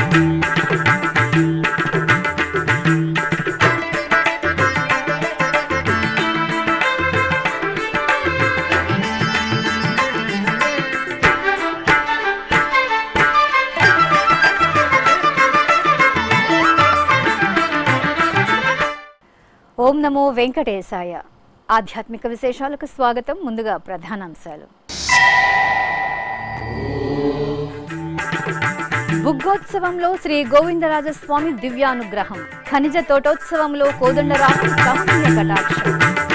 ఓం నమో వెంకటేశాయ ఆధ్యాత్మిక విశేషాలకు స్వాగతం ముందుగా ప్రధానాంశాలు బుగ్గోత్సవంలో శ్రీ గోవిందరాజస్వామి దివ్యానుగ్రహం ఖనిజ తోటోత్సవంలో కోదండరాము కమనీయ కటాక్షం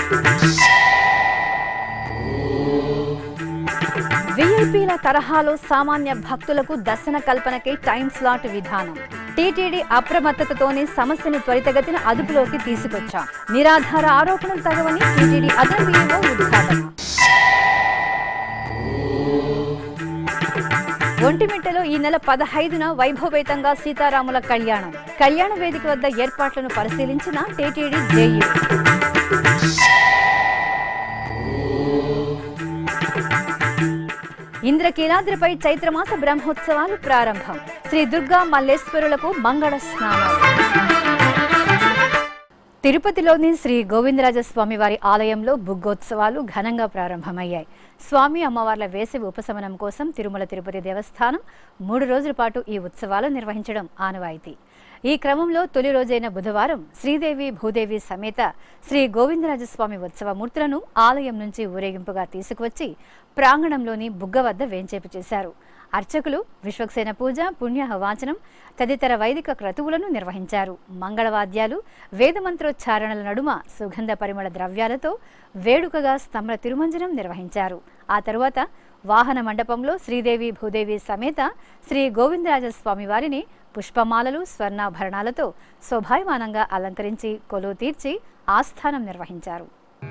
విఐపీల తరహాలో సామాన్య భక్తులకు దర్శన కల్పనకై టైం స్లాట్ విధానం టీటీడీ అప్రమత్తతతోనే సమస్యను త్వరితగతిన అదుపులోకి తీసుకొచ్చాం నిరాధార ఆరోపణలు తగవని టీటీడీ అదనపు ఈవో ఉద్ఘాటన ఒంటిమిట్టలో ఈ నెల పదహైదున వైభవేతంగా సీతారాముల కళ్యాణం కళ్యాణ వేదిక వద్ద ఏర్పాట్లను పరిశీలించిన టీటీడీ జేయూ ఇంద్రకీలాద్రిపై చైత్రమాస బ్రహ్మోత్సవాలు ప్రారంభం శ్రీ దుర్గా మల్లేశ్వరులకు మంగళ స్నానాలు తిరుపతిలోని శ్రీ గోవిందరాజస్వామి వారి ఆలయంలో బుగ్గోత్సవాలు ఘనంగా ప్రారంభమయ్యాయి స్వామి అమ్మవార్ల వేసవి ఉపశమనం కోసం తిరుమల తిరుపతి దేవస్థానం మూడు రోజుల పాటు ఈ ఉత్సవాలు నిర్వహించడం ఆనవాయితీ ఈ క్రమంలో తొలి రోజైన బుధవారం శ్రీదేవి భూదేవి సమేత శ్రీ గోవిందరాజస్వామి ఉత్సవ మూర్తులను ఆలయం నుంచి ఊరేగింపుగా తీసుకువచ్చి ప్రాంగణంలోని బుగ్గ వద్ద వేంచేపు చేశారు అర్చకులు విశ్వక్సేన పూజ పుణ్య వాచనం తదితర వైదిక క్రతువులను నిర్వహించారు మంగళవాద్యాలు వేదమంత్రోచ్చారణల నడుమ సుగంధ పరిమళ ద్రవ్యాలతో వేడుకగా స్తమ్ర తిరుమంజనం నిర్వహించారు ఆ తరువాత వాహన మండపంలో శ్రీదేవి భూదేవి సమేత శ్రీ గోవిందరాజస్వామి వారిని పుష్పమాలలు స్వర్ణాభరణాలతో శోభాయమానంగా అలంకరించి కొలువు తీర్చి ఆస్థానం నిర్వహించారు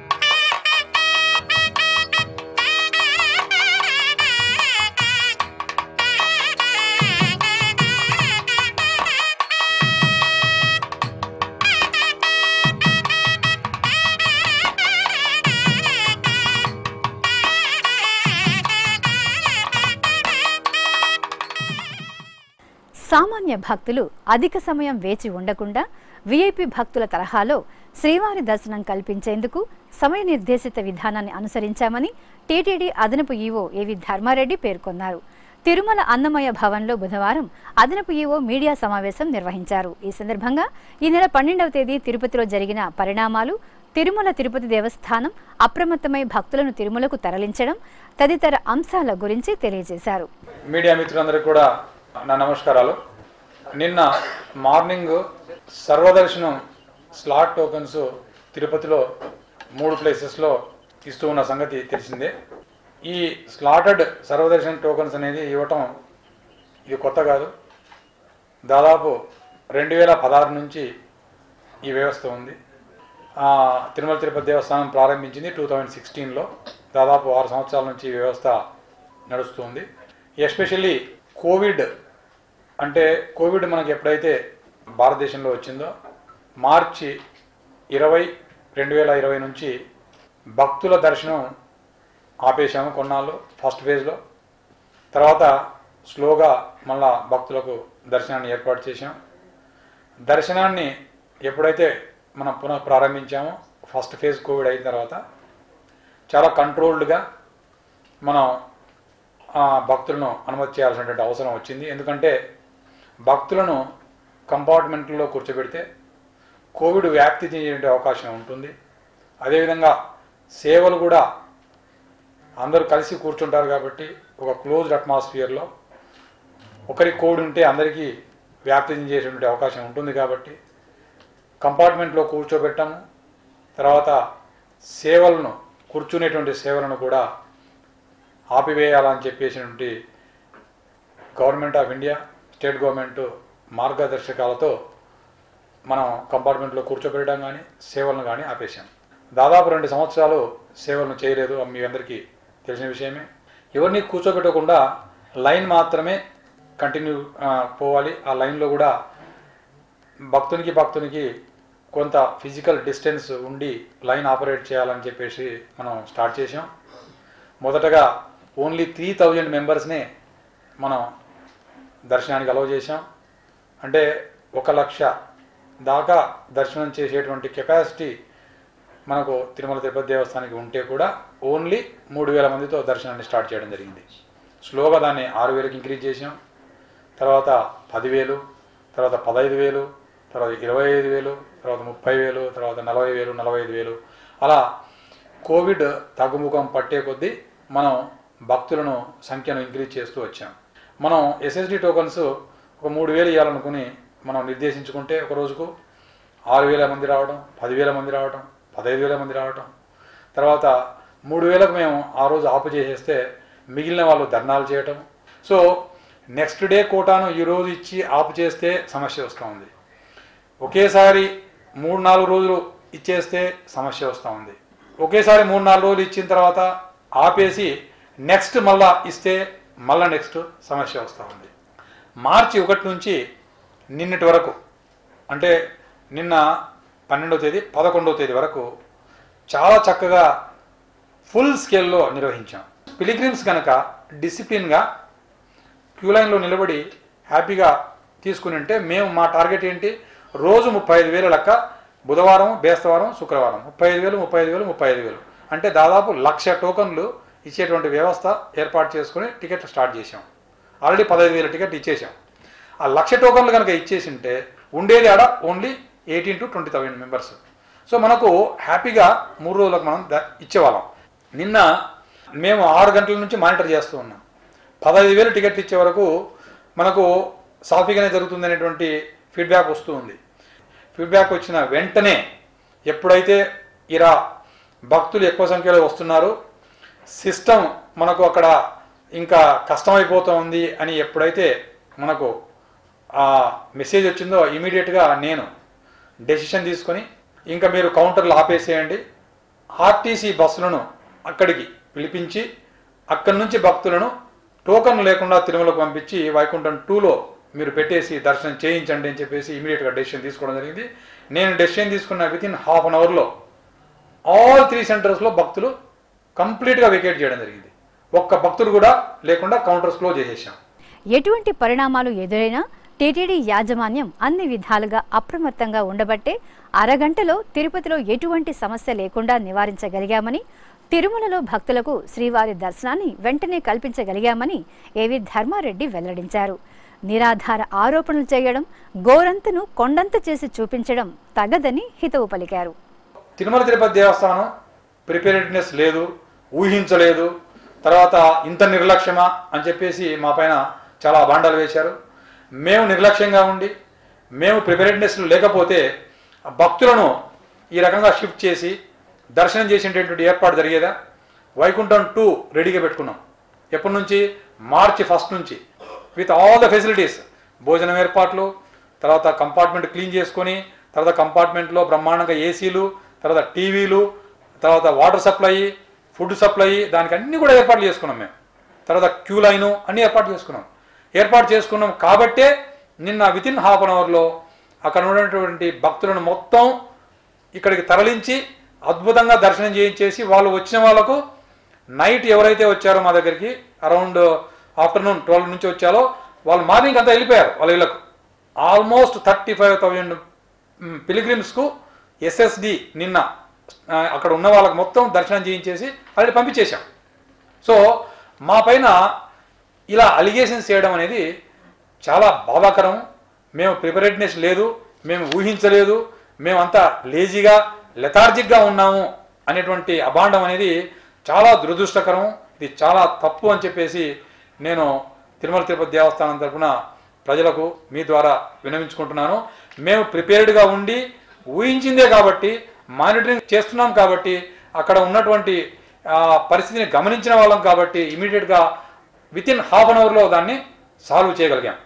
సామాన్య భక్తులు అధిక సమయం వేచి ఉండకుండా విఐపి భక్తుల తరహాలో శ్రీవారి దర్శనం కల్పించేందుకు సమయ నిర్దేశిత విధానాన్ని అనుసరించామని టీటీడీ అదనపు ఈవో ఏవి ధర్మారెడ్డి పేర్కొన్నారు తిరుమల అన్నమయ్య భవన్లో బుధవారం అదనపు ఈవో మీడియా సమావేశం నిర్వహించారు ఈ సందర్భంగా ఈ నెల పన్నెండవ తేదీ తిరుపతిలో జరిగిన పరిణామాలు తిరుమల తిరుపతి దేవస్థానం అప్రమత్తమై భక్తులను తిరుమలకు తరలించడం తదితర అంశాల గురించి తెలియజేశారు మీడియా మిత్రులందరికీ కూడా నా నమస్కారాలు నిన్న మార్నింగ్ సర్వదర్శనం స్లాట్ టోకెన్స్ తిరుపతిలో మూడు ప్లేసెస్లో ఇస్తూ ఉన్న సంగతి తెలిసిందే ఈ స్లాటెడ్ సర్వదర్శన్ టోకెన్స్ అనేది ఇవ్వటం ఇది కొత్త కాదు దాదాపు రెండు వేల పదహారు నుంచి ఈ వ్యవస్థ ఉంది ఆ, తిరుమల తిరుపతి దేవస్థానం ప్రారంభించింది టూ థౌజండ్ సిక్స్టీన్లో దాదాపు ఆరు సంవత్సరాల నుంచి ఈ వ్యవస్థ నడుస్తుంది ఎస్పెషల్లీ కోవిడ్ అంటే కోవిడ్ మనకి ఎప్పుడైతే భారతదేశంలో వచ్చిందో మార్చి ఇరవై రెండు వేల ఇరవై నుంచి భక్తుల దర్శనం ఆపేశాము కొన్నాళ్ళు ఫస్ట్ ఫేజ్లో తర్వాత స్లోగా మళ్ళా భక్తులకు దర్శనాన్ని ఏర్పాటు చేశాం దర్శనాన్ని ఎప్పుడైతే మనం పునః ప్రారంభించామో ఫస్ట్ ఫేజ్ కోవిడ్ అయిన తర్వాత చాలా కంట్రోల్డ్గా మనం ఆ భక్తులను అనుమతి చేయాల్సినటువంటి అవసరం వచ్చింది ఎందుకంటే భక్తులను కంపార్ట్మెంట్లో కూర్చోబెడితే కోవిడ్ వ్యాప్తి చెందే అవకాశం ఉంటుంది అదేవిధంగా సేవలు కూడా అందరూ కలిసి కూర్చుంటారు కాబట్టి ఒక క్లోజ్డ్ అట్మాస్ఫియర్లో ఒకరికి కోవిడ్ ఉంటే అందరికీ వ్యాప్తి చెందేటువంటి అవకాశం ఉంటుంది కాబట్టి కంపార్ట్మెంట్లో కూర్చోబెట్టాము తర్వాత సేవలను కూర్చునేటువంటి సేవలను కూడా ఆపివేయాలని చెప్పేసినటువంటి government of India state government మార్గదర్శకాలతో మనం కంపార్ట్మెంట్లో కూర్చోబెట్టడం కానీ సేవలను కానీ ఆపేశాం దాదాపు రెండు సంవత్సరాలు సేవలను చేయలేదు మీ అందరికీ తెలిసిన విషయమే ఎవరిని కూర్చోబెట్టకుండా లైన్ మాత్రమే కంటిన్యూ ఆ, పోవాలి ఆ లైన్లో కూడా భక్తునికి భక్తునికి కొంత ఫిజికల్ డిస్టెన్స్ ఉండి లైన్ ఆపరేట్ చేయాలని చెప్పేసి మనం స్టార్ట్ చేసాం మొదటగా ఓన్లీ త్రీ థౌజండ్ మెంబర్స్నే మనం దర్శనానికి అలౌ చేశాం అంటే ఒక లక్ష దాకా దర్శనం చేసేటువంటి కెపాసిటీ మనకు తిరుమల తిరుపతి దేవస్థానానికి ఉంటే కూడా ఓన్లీ మూడు వేల మందితో దర్శనాన్ని స్టార్ట్ చేయడం జరిగింది స్లోగా దాన్ని ఆరు వేలకు ఇంక్రీజ్ చేసాం తర్వాత పదివేలు తర్వాత పదహైదు వేలు తర్వాత ఇరవై ఐదు వేలు తర్వాత ముప్పై వేలు తర్వాత నలభై వేలు నలభై ఐదు వేలు అలా కోవిడ్ తగ్గుముఖం పట్టే కొద్దీ మనం భక్తులను సంఖ్యను ఇంక్రీజ్ చేస్తూ వచ్చాం మనం ఎస్ఎస్డి టోకన్స్ ఒక మూడు వేలు ఇవ్వాలనుకుని మనం నిర్దేశించుకుంటే ఒక రోజుకు ఆరు వేల మంది రావడం పదివేల మంది రావడం పదహైదు వేల మంది రావడం తర్వాత మూడు వేలకు మేము ఆ రోజు ఆపు చేసేస్తే మిగిలిన వాళ్ళు ధర్నాలు చేయటం సో నెక్స్ట్ డే కోటాను ఈ రోజు ఇచ్చి ఆపు చేస్తే సమస్య వస్తూ ఉంది ఒకేసారి మూడు నాలుగు రోజులు ఇచ్చేస్తే సమస్య వస్తూ ఉంది ఒకేసారి మూడు నాలుగు రోజులు ఇచ్చిన తర్వాత ఆపేసి నెక్స్ట్ మళ్ళా ఇస్తే మళ్ళా నెక్స్ట్ సమస్య వస్తూ ఉంది మార్చి ఒకటి నుంచి నిన్నటి వరకు అంటే నిన్న పన్నెండవ తేదీ పదకొండవ తేదీ వరకు చాలా చక్కగా ఫుల్ స్కేల్లో నిర్వహించాం పిలిగ్రిమ్స్ కనుక డిసిప్లిన్గా క్యూ లైన్లో నిలబడి హ్యాపీగా తీసుకుని ఉంటే మేము మా టార్గెట్ ఏంటి రోజు ముప్పై ఐదు వేల లెక్క బుధవారం బేస్తవారం శుక్రవారం ముప్పై ఐదు వేలు ముప్పై ఐదు వేలు ముప్పై ఐదు వేలు అంటే దాదాపు లక్ష టోకన్లు ఇచ్చేటువంటి వ్యవస్థ ఏర్పాటు చేసుకుని టికెట్లు స్టార్ట్ చేసాం ఆల్రెడీ పదహైదు వేల టికెట్ ఇచ్చేసాం ఆ లక్ష టోకన్లు కనుక ఇచ్చేసి ఉంటే ఉండేది ఆడ only eighteen to twenty thousand members so మనకు హ్యాపీగా మూడు రోజులకు మనం ద- ఇచ్చేవాళ్ళం నిన్న మేము ఆరు గంటల నుంచి మానిటర్ చేస్తూ ఉన్నాం పదహైదు వేలు టికెట్ ఇచ్చే వరకు మనకు సాఫీగానే జరుగుతుంది అనేటువంటి ఫీడ్బ్యాక్ వస్తూ ఉంది ఫీడ్బ్యాక్ వచ్చిన వెంటనే ఎప్పుడైతే ఇలా భక్తులు ఎక్కువ సంఖ్యలో వస్తున్నారు సిస్టమ్ మనకు అక్కడ ఇంకా కష్టమైపోతూ ఉంది అని ఎప్పుడైతే మనకు ఆ మెసేజ్ వచ్చిందో ఇమీడియట్గా నేను డెసిషన్ తీసుకొని ఇంకా మీరు కౌంటర్లు ఆపేసేయండి ఆర్టీసీ బస్సులను అక్కడికి పిలిపించి అక్కడి నుంచి భక్తులను టోకన్ లేకుండా తిరుమలకు పంపించి వైకుంఠం టూలో మీరు పెట్టేసి దర్శనం చేయించండి అని చెప్పేసి ఇమీడియట్గా డెసిషన్ తీసుకోవడం జరిగింది నేను డెసిషన్ తీసుకున్న విత్ ఇన్ హాఫ్ అన్ అవర్లో ఆల్ త్రీ సెంటర్స్లో భక్తులు కంప్లీట్గా వెకేట్ చేయడం జరిగింది ఒక్క భక్తుడు కూడా లేకుండా కౌంటర్స్ క్లోజ్ చేసేసాం ఎటువంటి పరిణామాలు ఎదురైనా టీటీడీ యాజమాన్యం అన్ని విధాలుగా అప్రమత్తంగా ఉండబట్టే అరగంటలో తిరుపతిలో ఎటువంటి సమస్య లేకుండా నివారించగలిగామని తిరుమలలో భక్తులకు శ్రీవారి దర్శనాన్ని వెంటనే కల్పించగలిగామని ఏవి ధర్మారెడ్డి వెల్లడించారు నిరాధార ఆరోపణలు చేయడం గోరంతను కొండంత చేసి చూపించడం తగదని హితవు పలికారు తిరుమల తిరుపతి దేవస్థానం ప్రిపేరెడ్నెస్ లేదు ఊహించలేదు తర్వాత ఇంత నిర్లక్ష్యమా అని చెప్పేసి మా పైన చాలా బాండాలు వేశారు మేము నిర్లక్ష్యంగా ఉండి మేము ప్రిపేరెడ్నెస్ లేకపోతే ఆ భక్తులను ఈ రకంగా షిఫ్ట్ చేసి దర్శనం చేసేటటువంటి ఏర్పాటు జరిగేదా వైకుంఠం టూ రెడీగా పెట్టుకున్నాం ఎప్పటి నుంచి మార్చి ఫస్ట్ నుంచి విత్ ఆల్ ద ఫెసిలిటీస్ భోజనం ఏర్పాట్లు తర్వాత కంపార్ట్మెంట్ క్లీన్ చేసుకొని తర్వాత కంపార్ట్మెంట్లో బ్రహ్మాండంగా ఏసీలు తర్వాత టీవీలు తర్వాత వాటర్ సప్లై ఫుడ్ సప్లై దానికి అన్ని కూడా ఏర్పాట్లు చేసుకున్నాం మేము తర్వాత క్యూ లైను అన్ని ఏర్పాటు చేసుకున్నాం ఏర్పాటు చేసుకున్నాం కాబట్టే నిన్న విత్ ఇన్ హాఫ్ అన్ అవర్లో అక్కడ ఉన్నటువంటి భక్తులను మొత్తం ఇక్కడికి తరలించి అద్భుతంగా దర్శనం చేయించేసి వాళ్ళు వచ్చిన వాళ్ళకు నైట్ ఎవరైతే వచ్చారో మా దగ్గరికి అరౌండ్ ఆఫ్టర్నూన్ ట్వెల్వ్ నుంచి వచ్చారో వాళ్ళు మార్నింగ్ అంతా వెళ్ళిపోయారు వాళ్ళ ఇళ్ళకు ఆల్మోస్ట్ థర్టీ ఫైవ్ థౌజండ్ పిలిగ్రిమ్స్కు ఎస్ఎస్డి నిన్న ఆ, అక్కడ ఉన్న వాళ్ళకి మొత్తం దర్శనం చేయించేసి ఆల్రెడీ పంపించేశాం సో మా పైన ఇలా అలిగేషన్స్ చేయడం అనేది చాలా బాధాకరం మేము ప్రిపరేట్నెస్ లేదు మేము ఊహించలేదు మేమంతా లేజీగా లెథార్జిక్గా ఉన్నాము అనేటువంటి అభాండం అనేది చాలా దురదృష్టకరం ఇది చాలా తప్పు అని చెప్పేసి నేను తిరుమల తిరుపతి దేవస్థానం తరఫున ప్రజలకు మీ ద్వారా వినవించుకుంటున్నాను మేము ప్రిపేర్డ్గా ఉండి ఊహించిందే కాబట్టి మానిటరింగ్ చేస్తున్నాం కాబట్టి అక్కడ ఉన్నటువంటి ఆ, పరిస్థితిని గమనించిన వాళ్ళం కాబట్టి ఇమీడియట్గా విత్ ఇన్ హాఫ్ అన్ అవర్లో దాన్ని సాల్వ్ చేయగలిగాం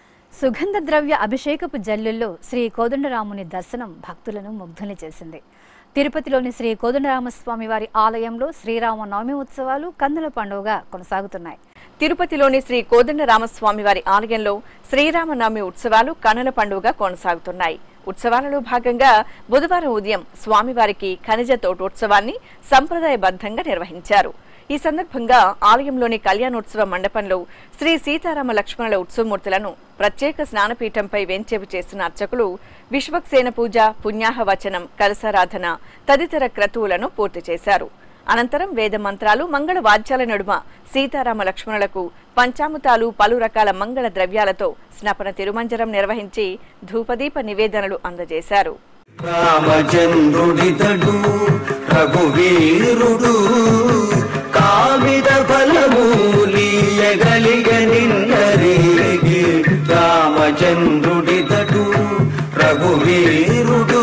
సుగంధ ద్రవ్య అభిషేకపు జల్లుల్లో శ్రీ కోదండరాముని దర్శనం భక్తులను ముగ్ధుల్ని చేసింది తిరుపతిలోని శ్రీ కోదండరామస్వామి వారి ఆలయంలో శ్రీరామ నవమి ఉత్సవాలు కందుల పండుగగా కొనసాగుతున్నాయి తిరుపతిలోని శ్రీ కోదండరామస్వామి వారి ఆలయంలో శ్రీరామనవమి ఉత్సవాలు కనుల పండుగగా కొనసాగుతున్నాయి ఉత్సవాలలో భాగంగా బుధవారం ఉదయం స్వామివారికి ఖనిజ తోటోత్సవాన్ని సంప్రదాయబద్ధంగా నిర్వహించారు ఈ సందర్భంగా ఆలయంలోని కళ్యాణోత్సవ మండపంలో శ్రీ సీతారామ లక్ష్మణుల ఉత్సవమూర్తులను ప్రత్యేక స్నానపీఠంపై వెంచేపు చేసిన అర్చకులు విశ్వక్సేన పూజ పుణ్యాహ వచనం కలసారాధన తదితర క్రతువులను పూర్తి చేశారు అనంతరం వేద మంత్రాలు మంగళ వాద్యాల నడుమ సీతారామ లక్ష్మణులకు పంచామృతాలు పలు రకాల మంగళ ద్రవ్యాలతో స్నపన తిరుమంజరం నిర్వహించి ధూపదీప నివేదనలు అందజేశారు రామచంద్రుడితడు రఘువీరుడు కామిద ఫలమూలీయగలిగ నిన్నరేగి రామచంద్రుడితడు రఘువీరుడు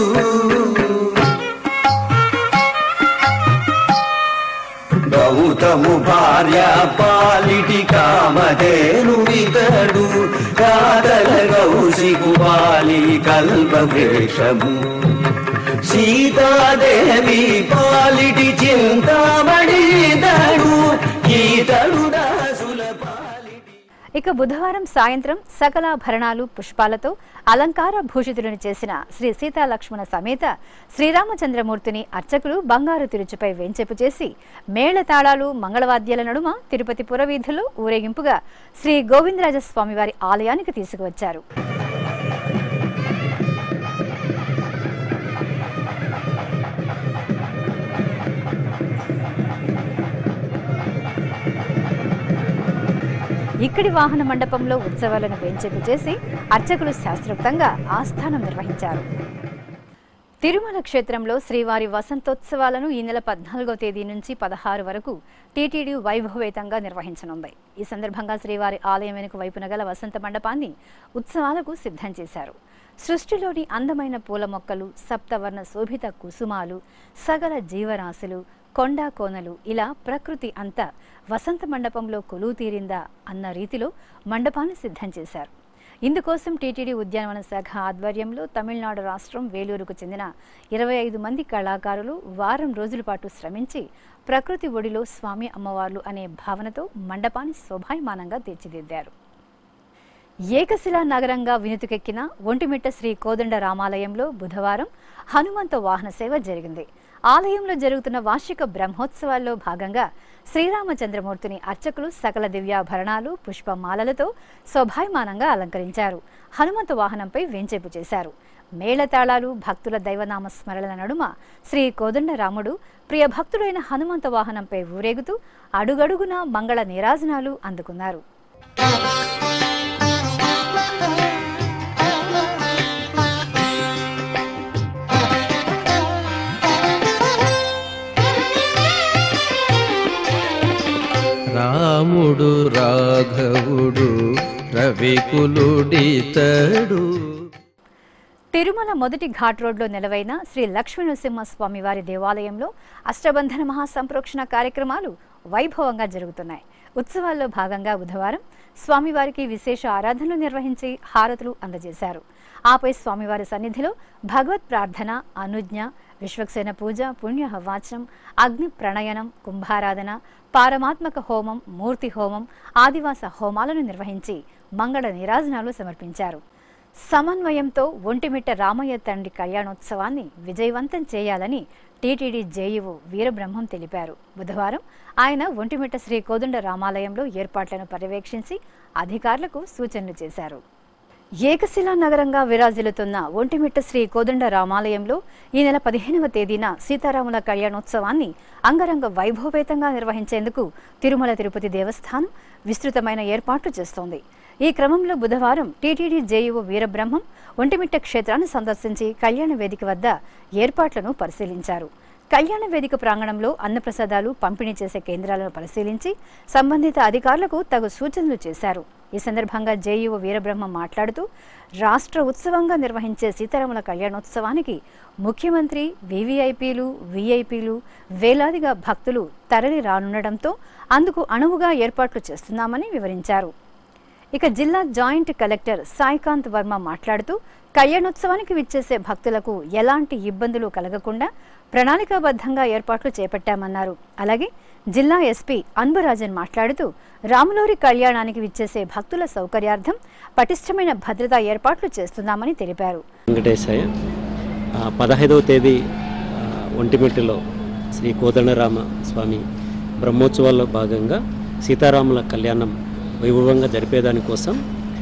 గౌతము భార్య పాలిటి కామధేను ఇతడు కాదల గౌసికు వాలి కల్పవృక్షము సీతాదేవి పాలిటి చింతామణి ఇతడు ఈతడు దాసుల పాలిటి ఇక బుధవారం సాయంత్రం సకలాభరణాలు పుష్పాలతో అలంకార భూషితులను చేసిన శ్రీ సీతాలక్ష్మణ సమేత శ్రీరామచంద్రమూర్తిని అర్చకులు బంగారు తిరుచుపై వెంచెపు చేసి మేళతాళాలు మంగళవాద్యాల నడుమ తిరుపతి పురవీధుల్లో ఊరేగింపుగా శ్రీ గోవిందరాజస్వామి వారి ఆలయానికి తీసుకువచ్చారు ఇక్కడి వాహన మండపంలో ఉత్సవాలను వేంచేపు చేసి అర్చకులు శాస్త్రోక్తంగా ఆస్థానం నిర్వహించారు తిరుమల క్షేత్రంలో శ్రీవారి వసంతోత్సవాలను ఈ నెల పద్నాలుగో తేదీ నుంచి పదహారు వరకు టీటీడీ వైభవేతంగా నిర్వహించనుంది ఈ సందర్భంగా శ్రీవారి ఆలయం వెనుక వైపున గల వసంత మండపాన్ని ఉత్సవాలకు సిద్ధం చేశారు సృష్టిలోని అందమైన పూల మొక్కలు సప్తవర్ణ శోభిత కుసుమాలు సగల జీవరాశులు కొండా కోనలు ఇలా ప్రకృతి అంతా వసంత మండపంలో కొలువు తీరిందా అన్న రీతిలో మండపాన్ని సిద్ధం చేశారు ఇందుకోసం టీటీడీ ఉద్యానవన శాఖ ఆధ్వర్యంలో తమిళనాడు రాష్ట్రం వేలూరుకు చెందిన ఇరవై ఐదు మంది కళాకారులు వారం రోజుల పాటు శ్రమించి ప్రకృతి ఒడిలో స్వామి అమ్మవార్లు అనే భావనతో మండపాన్ని శోభాయమానంగా తీర్చిదిద్దారు ఏకశిలా నగరంగా వినుతికెక్కిన ఒంటిమిట్ట శ్రీ కోదండ రామాలయంలో బుధవారం హనుమంత వాహన సేవ జరిగింది ఆలయంలో జరుగుతున్న వార్షిక బ్రహ్మోత్సవాల్లో భాగంగా శ్రీరామచంద్రమూర్తిని అర్చకులు సకల దివ్యాభరణాలు పుష్పమాలలతో శోభాయమానంగా అలంకరించారు హనుమంత వాహనంపై వేంచేపు చేశారు మేళతాళాలు భక్తుల దైవనామ స్మరణల నడుమ శ్రీ కోదండరాముడు ప్రియ భక్తుడైన హనుమంత వాహనంపై ఊరేగుతూ అడుగడుగునా మంగళ నీరాజనాలు అందుకున్నారు రాముడు రాఘవుడు రవికులుడితడు తిరుమల మొదటి ఘాట్ రోడ్లో నెలవైన శ్రీ లక్ష్మీ నరసింహస్వామి వారి దేవాలయంలో అష్టబంధన మహాసంప్రోక్షణ కార్యక్రమాలు వైభవంగా జరుగుతున్నాయి ఉత్సవాల్లో భాగంగా బుధవారం స్వామివారికి విశేష ఆరాధనలు నిర్వహించి హారతులు అందజేశారు ఆపై స్వామివారి సన్నిధిలో భగవత్ ప్రార్థన అనుజ్ఞ విశ్వక్సేన పూజ పుణ్య హవాచనం అగ్ని ప్రణయనం కుంభారాధన పారమాత్మక హోమం మూర్తి హోమం ఆదివాస హోమాలను నిర్వహించి మంగళ నీరాజనాలు సమర్పించారు సమన్వయంతో ఒంటిమిట్ట రామయ్య తండ్రి కళ్యాణోత్సవాన్ని విజయవంతం చేయాలని టీటీడీ జేఈఓ వీరబ్రహ్మం తెలిపారు బుధవారం ఆయన ఒంటిమిట్ట శ్రీ కోదండ రామాలయంలో ఏర్పాట్లను పర్యవేక్షించి అధికారులకు సూచనలు చేశారు ఏకశిలా నగరంగా విరాజిల్లుతున్న ఒంటిమిట్ట శ్రీ కోదండ రామాలయంలో ఈ నెల పదిహేనవ తేదీన సీతారాముల కళ్యాణోత్సవాన్ని అంగరంగ వైభవపేతంగా నిర్వహించేందుకు తిరుమల తిరుపతి దేవస్థానం విస్తృతమైన ఏర్పాట్లు చేస్తోంది ఈ క్రమంలో బుధవారం టీటీడీ జేఈఓ వీరబ్రహ్మం ఒంటిమిట్ట క్షేత్రాన్ని సందర్శించి కళ్యాణ వేదిక వద్ద ఏర్పాట్లను పరిశీలించారు కళ్యాణ వేదిక ప్రాంగణంలో అన్నప్రసాదాలు పంపిణీ చేసే కేంద్రాలను పరిశీలించి సంబంధిత అధికారులకు తగు సూచనలు చేశారు ఈ సందర్భంగా జేఈఓ వీరబ్రహ్మం మాట్లాడుతూ రాష్ట్ర ఉత్సవంగా నిర్వహించే సీతారాముల కళ్యాణోత్సవానికి ముఖ్యమంత్రి వివిఐపీలు విఐపీలు వేలాదిగా భక్తులు తరలి రానుండడంతో అందుకు అణువుగా ఏర్పాట్లు చేస్తున్నామని వివరించారు ఇక జిల్లా జాయింట్ కలెక్టర్ సాయికాంత్ వర్మ మాట్లాడుతూ కళ్యాణోత్సవానికి విచ్చేసే భక్తులకు ఎలాంటి ఇబ్బందులు కలగకుండా ప్రణాళికాబద్ధంగా ఏర్పాట్లు చేపట్టామన్నారు అలాగే జిల్లా ఎస్పీ అన్బురాజన్ మాట్లాడుతూ రాములూరి కళ్యాణానికి విచ్చేసే భక్తుల సౌకర్యార్థం పటిష్టమైన భద్రతా ఏర్పాట్లు చేస్తున్నామని తెలిపారు వెంకటేశయ్య ఆ, పదహైదవ తేదీ ఆ, ఒంటిమిట్టలో శ్రీ కోదండరామ స్వామి బ్రహ్మోత్సవాల్లో భాగంగా సీతారాముల కళ్యాణం వైభవంగా జరిపేదానికోసం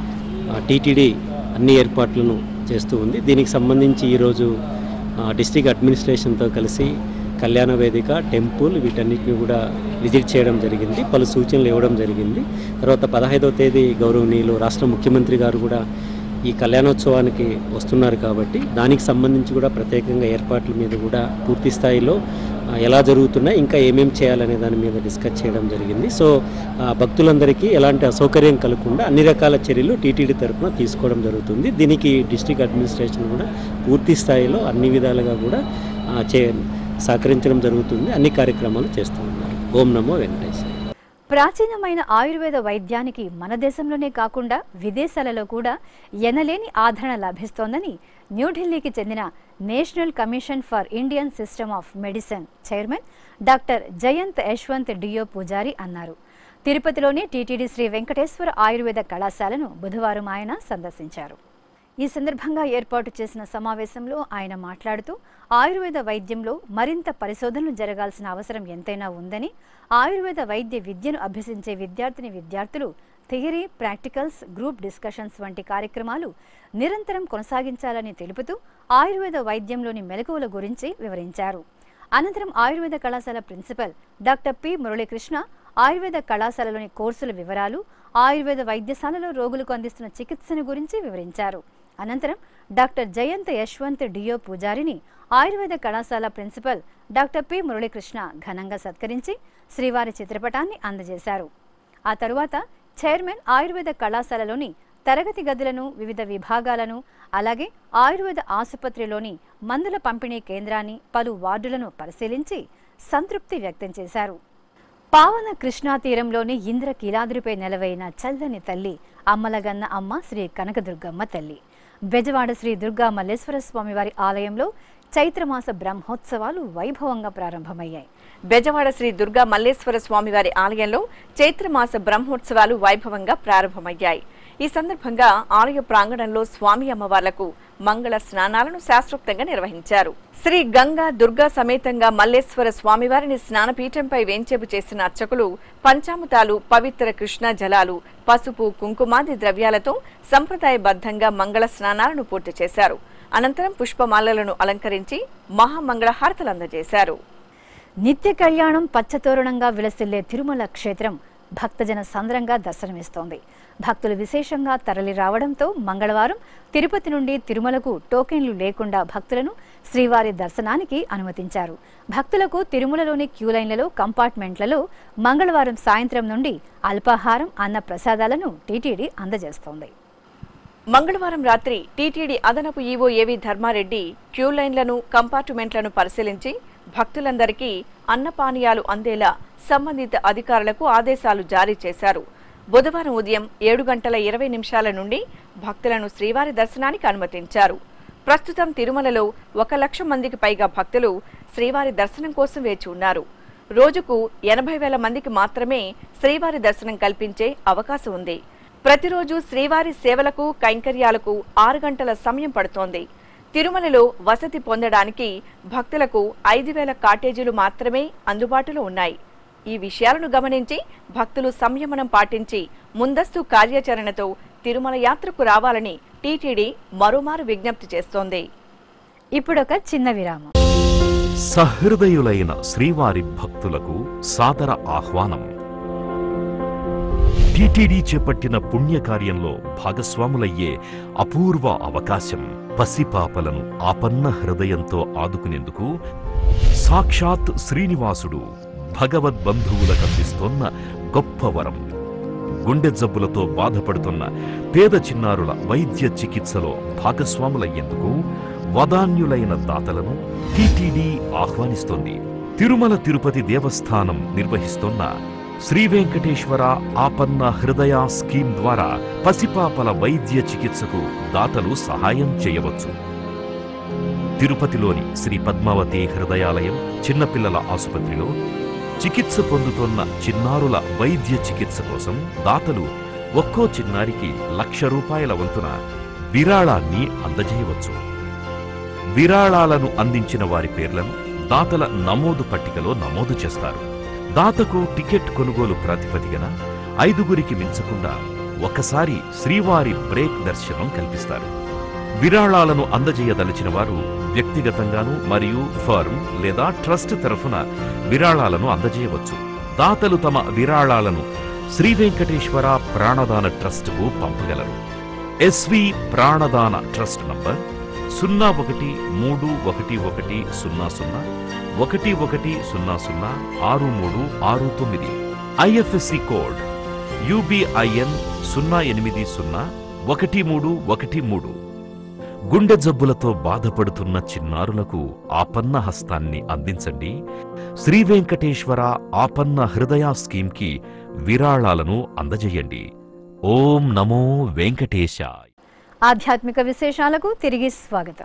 టీటీడీ అన్ని ఏర్పాట్లను చేస్తూ ఉంది దీనికి సంబంధించి ఈరోజు డిస్టిక్ అడ్మినిస్ట్రేషన్తో కలిసి కళ్యాణ వేదిక టెంపుల్ వీటన్నిటిని కూడా విజిట్ చేయడం జరిగింది పలు సూచనలు ఇవ్వడం జరిగింది తర్వాత పదహైదవ తేదీ గౌరవనీయులు రాష్ట్ర ముఖ్యమంత్రి గారు కూడా ఈ కళ్యాణోత్సవానికి వస్తున్నారు కాబట్టి దానికి సంబంధించి కూడా ప్రత్యేకంగా ఏర్పాట్ల మీద కూడా పూర్తి స్థాయిలో ఆ, ఎలా జరుగుతున్నాయి ఇంకా ఏమేమి చేయాలనే దాని మీద డిస్కస్ చేయడం జరిగింది సో ఆ, భక్తులందరికీ ఎలాంటి అసౌకర్యం కలగకుండా అన్ని రకాల చర్యలు టీటీడీ తరఫున తీసుకోవడం జరుగుతుంది దీనికి డిస్ట్రిక్ట్ అడ్మినిస్ట్రేషన్ కూడా పూర్తి స్థాయిలో అన్ని విధాలుగా కూడా ఆ, చే సహకరించడం జరుగుతుంది అన్ని కార్యక్రమాలు చేస్తూ ఉన్నారు ఓం నమో వెంకటేశ్వర ప్రాచీనమైన ఆయుర్వేద వైద్యానికి మన దేశంలోనే కాకుండా విదేశాలలో కూడా ఎనలేని ఆదరణ లభిస్తోందని న్యూఢిల్లీకి చెందిన national commission for Indian system of medicine chairman doctor Jayant Yashwant Deo Pujari అన్నారు తిరుపతిలోని టీటీడీ శ్రీ వెంకటేశ్వర ఆయుర్వేద కళాశాలను బుధవారం ఆయన సందర్శించారు ఈ సందర్భంగా ఏర్పాటు చేసిన సమావేశంలో ఆయన మాట్లాడుతూ ఆయుర్వేద వైద్యంలో మరింత పరిశోధనలు జరగాల్సిన అవసరం ఎంతైనా ఉందని ఆయుర్వేద వైద్య విద్యను అభ్యసించే విద్యార్థిని విద్యార్థులు థియరీ ప్రాక్టికల్స్ గ్రూప్ డిస్కషన్స్ వంటి కార్యక్రమాలు నిరంతరం కొనసాగించాలని తెలుపుతూ ఆయుర్వేద వైద్యంలోని మెలకువల గురించి వివరించారు అనంతరం ఆయుర్వేద కళాశాల ప్రిన్సిపల్ డాక్టర్ పి మురళీకృష్ణ ఆయుర్వేద కళాశాలలోని కోర్సుల వివరాలు ఆయుర్వేద వైద్యశాలలో రోగులకు అందిస్తున్న చికిత్సను గురించి వివరించారు అనంతరం డాక్టర్ జయంత్ యశ్వంత్ డియో పూజారిని ఆయుర్వేద కళాశాల ప్రిన్సిపల్ డాక్టర్ పి మురళీకృష్ణ ఘనంగా సత్కరించి శ్రీవారి చిత్రపటాన్ని అందజేశారు ఆ తరువాత చైర్మన్ ఆయుర్వేద కళాశాలలోని తరగతి గదులను వివిధ విభాగాలను అలాగే ఆయుర్వేద ఆసుపత్రిలోని మందుల పంపిణీ కేంద్రాన్ని పలు వార్డులను పరిశీలించి సంతృప్తి వ్యక్తం చేశారు పావన కృష్ణా తీరంలోని ఇంద్రకీలాద్రిపై నెలవైన చల్లని తల్లి అమ్మలగన్న అమ్మ శ్రీ కనకదుర్గమ్మ తల్లి బెజవాడ శ్రీ దుర్గా మల్లేశ్వర స్వామివారి ఆలయంలో చైత్రమాస బ్రహ్మోత్సవాలు వైభవంగా ప్రారంభమయ్యాయి బెజవాడ శ్రీ దుర్గా మల్లేశ్వర స్వామివారి ఆలయంలో చైత్రమాస బ్రహ్మోత్సవాలు వైభవంగా ప్రారంభమయ్యాయి ఈ సందర్భంగా ఆలయ ప్రాంగణంలో స్వామి అమ్మవార్లకు మంగళ స్నానాలను శాస్త్రోక్తంగా నిర్వహించారు శ్రీ గంగా దుర్గా సమేతంగా మల్లేశ్వర స్వామివారిని స్నానపీఠంపై వేంచేపు చేసిన అర్చకులు పంచామృతాలు పవిత్ర కృష్ణ జలాలు పసుపు కుంకుమాది ద్రవ్యాలతో సంప్రదాయబద్ధంగా మంగళ స్నానాలను పూర్తి చేశారు అనంతరం పుష్పమాలలను అలంకరించి మహామంగళ హారతలు అందజేశారు నిత్య కళ్యాణం పచ్చతోరణంగా విలసిల్లే తిరుమల క్షేత్రం భక్తజన సంద్రంగా దర్శనమిస్తోంది భక్తులు విశేషంగా తరలి రావడంతో మంగళవారం తిరుపతి నుండి తిరుమలకు టోకెన్లు లేకుండా భక్తులను శ్రీవారి దర్శనానికి అనుమతించారు భక్తులకు తిరుమలలోని క్యూలైన్లలో కంపార్ట్మెంట్లలో మంగళవారం సాయంత్రం నుండి అల్పాహారం అన్న ప్రసాదాలను టీటీడీ అందజేస్తోంది మంగళవారం రాత్రి టీటీడీ అదనపు ఈవో ఏవి ధర్మారెడ్డి క్యూ లైన్లను కంపార్ట్మెంట్లను పరిశీలించి భక్తులందరికీ అన్నపానీయాలు అందేలా సంబంధిత అధికారులకు ఆదేశాలు జారీ చేశారు బుధవారం ఉదయం ఏడు గంటల ఇరవై నిమిషాల నుండి భక్తులను శ్రీవారి దర్శనానికి అనుమతించారు ప్రస్తుతం తిరుమలలో ఒక లక్ష మందికి పైగా భక్తులు శ్రీవారి దర్శనం కోసం వేచి ఉన్నారు రోజుకు ఎనభై వేల మందికి మాత్రమే శ్రీవారి దర్శనం కల్పించే అవకాశం ఉంది ప్రతిరోజు శ్రీవారి సేవలకు కైంకర్యాలకు ఆరు గంటల సమయం పడుతోంది తిరుమలలో వసతి పొందడానికి భక్తులకు ఐదు వేల కాటేజీలు మాత్రమే అందుబాటులో ఉన్నాయి ఈ విషయాలను గమనించి భక్తులు సంయమనం పాటించి ముందస్తు కార్యాచరణతో తిరుమల యాత్రకు రావాలని టీటీడీ మరోమారు విజ్ఞప్తి చేస్తోంది ఇప్పుడొక చిన్న విరామం సహృదయులైన శ్రీవారి భక్తులకు సాదర ఆహ్వానం టిటిడి చేపట్టిన పుణ్యకార్యంలో భాగస్వాములయ్యే అపూర్వ అవకాశం పసిపాపలను ఆపన్న హృదయంతో ఆదుకునేందుకు సాక్షాత్ శ్రీనివాసుడు భగవద్బంధువులకు అందిస్తోన్న గొప్ప వరం గుండె జబ్బులతో బాధపడుతున్న పేద చిన్నారుల వైద్య చికిత్సలో భాగస్వాములయ్యేందుకు వదాన్యులైన దాతలను టిటిడి ఆహ్వానిస్తోంది తిరుమల తిరుపతి దేవస్థానం నిర్వహిస్తోన్న శ్రీ వెంకటేశ్వర ఆపన్న హృదయ స్కీమ్ ద్వారా పసిపాపల వైద్య చికిత్సకు దాతలు సహాయం చేయవచ్చు తిరుపతిలోని శ్రీ పద్మావతి హృదయాలయం చిన్నపిల్లల ఆసుపత్రిలో చికిత్స పొందుతున్న చిన్నారుల వైద్య చికిత్స కోసం దాతలు ఒక్కో చిన్నారికి లక్ష రూపాయల వంతున విరాళాన్ని అందజేయవచ్చు విరాళాలను అందించిన వారి పేర్లను దాతల నమోదు పట్టికలో నమోదు చేస్తారు దాతకు టికెట్ కొనుగోలు ప్రాతిపదికన ఐదుగురికి మించకుండా ఒకసారి శ్రీవారి బ్రేక్ దర్శనం కల్పిస్తారు విరాళాలను అందజేయదలిచిన వారు వ్యక్తిగతంగాను మరియు ఫర్మ్ లేదా ట్రస్ట్ తరఫున విరాళాలను అందజేయవచ్చు దాతలు తమ విరాళాలను శ్రీ వెంకటేశ్వర ప్రాణదాన ట్రస్టుకు పంపగలరు ఎస్వి ప్రాణదాన ట్రస్ట్ నంబర్ సున్నా ఒకటి మూడు ఒకటి ఒకటి సున్నా సున్నా ఒకటి ఒకటి సున్నా సున్నా ఆరు మూడు ఆరు తొమ్మిది ఐఎఫ్ఎస్సి కోడ్ యూబిఐఎన్ సున్నా ఎనిమిది సున్నా ఒకటి మూడు ఒకటి మూడు గుండె జబ్బులతో బాధపడుతున్న చిన్నారులకు ఆపన్న హస్తాన్ని అందించండి శ్రీ వెంకటేశ్వర ఆపన్న హృదయ స్కీమ్కి విరాళాలను అందజేయండి ఓం నమో వెంకటేశాయ్ ఆధ్యాత్మిక విశేషాలకు తిరిగి స్వాగతం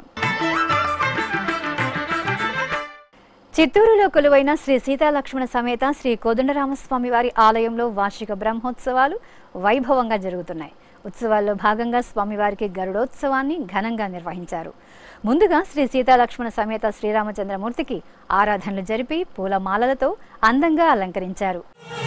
చిత్తూరులో కొలువైన శ్రీ సీతాలక్ష్మణ సమేత శ్రీ కోదండరామస్వామి వారి ఆలయంలో వార్షిక బ్రహ్మోత్సవాలు వైభవంగా జరుగుతున్నాయి ఉత్సవాల్లో భాగంగా స్వామివారికి గరుడోత్సవాన్ని ఘనంగా నిర్వహించారు ముందుగా శ్రీ సీతాలక్ష్మణ సమేత శ్రీరామచంద్రమూర్తికి ఆరాధనలు జరిపి పూలమాలలతో అందంగా అలంకరించారు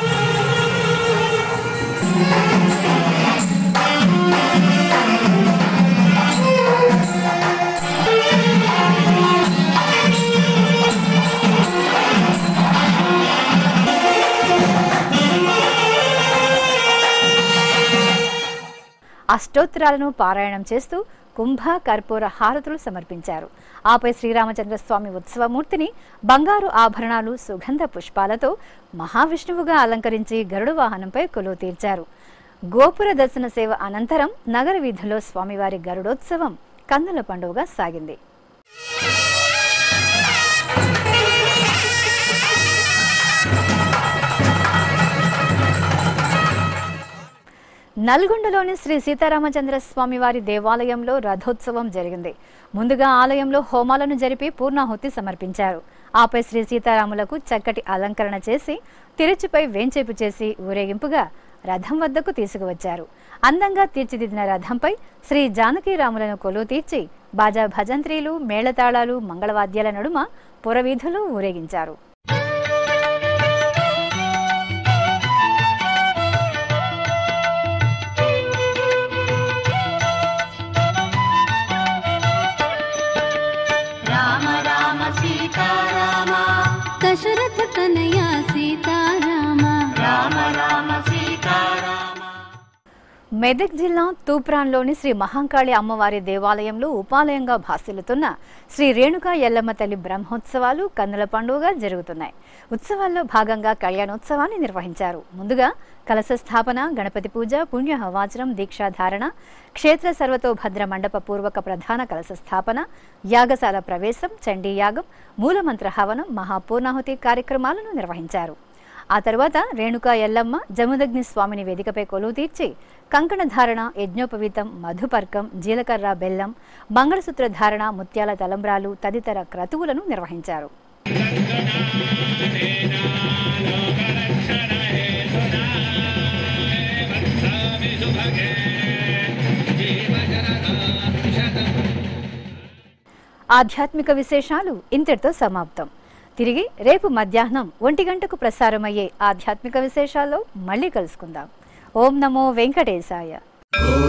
అష్టోత్తరాలను పారాయణం చేస్తూ కుంభ కర్పూర హారతులు సమర్పించారు ఆపై శ్రీరామచంద్ర స్వామి ఉత్సవమూర్తిని బంగారు ఆభరణాలు సుగంధ పుష్పాలతో మహావిష్ణువుగా అలంకరించి గరుడ వాహనంపై కొలువు తీర్చారు గోపుర దర్శన సేవ అనంతరం నగర వీధుల్లో స్వామివారి గరుడోత్సవం కన్నుల పండుగగా సాగింది నల్గొండలోని శ్రీ సీతారామచంద్ర స్వామి వారి దేవాలయంలో రథోత్సవం జరిగింది ముందుగా ఆలయంలో హోమాలను జరిపి పూర్ణాహుతి సమర్పించారు ఆపై శ్రీ సీతారాములకు చక్కటి అలంకరణ చేసి తిరుచిపై వేంచేపు చేసి ఊరేగింపుగా రథం వద్దకు తీసుకువచ్చారు అందంగా తీర్చిదిద్దిన రథంపై శ్రీ జానకీరాములను కొలువు తీర్చి బాజా భజంత్రీలు మేళతాళాలు మంగళవాద్యాల నడుమ పురవీధులు ఊరేగించారు రామ రామ సీతారామ దశరథ తనయ సీతారామ రామ రామ సీతారామ మెదక్ జిల్లా తూప్రాన్లోని శ్రీ మహంకాళి అమ్మవారి దేవాలయంలో ఉపాలయంగా భాసిల్లుతున్న శ్రీ రేణుకా ఎల్లమ్మ తల్లి బ్రహ్మోత్సవాలు కన్నుల పండుగగా జరుగుతున్నాయి ఉత్సవాల్లో భాగంగా కళ్యాణోత్సవాన్ని నిర్వహించారు ముందుగా కలశ స్థాపన గణపతి పూజ పుణ్య హవాచనం దీక్షాధారణ క్షేత్ర సర్వతోభద్ర మండప పూర్వక ప్రధాన కలశ స్థాపన యాగశాల ప్రవేశం చండీ యాగం మూలమంత్ర హవనం మహాపూర్ణాహుతి కార్యక్రమాలను నిర్వహించారు ఆ తర్వాత రేణుకా ఎల్లమ్మ జముదగ్ని స్వామిని వేదికపై కొలువు తీర్చి కంకణ ధారణ యజ్ఞోపవీతం మధుపర్కం జీలకర్ర బెల్లం మంగళసూత్ర ధారణ ముత్యాల తలంబ్రాలు తదితర క్రతువులను నిర్వహించారు ఆధ్యాత్మిక విశేషాలు ఇంతటితో సమాప్తం తిరిగి రేపు మధ్యాహ్నం ఒంటి గంటకు ప్రసారమయ్యే ఆధ్యాత్మిక విశేషాల్లో మళ్ళీ కలుసుకుందాం ఓం నమో వెంకటేశాయ ఓ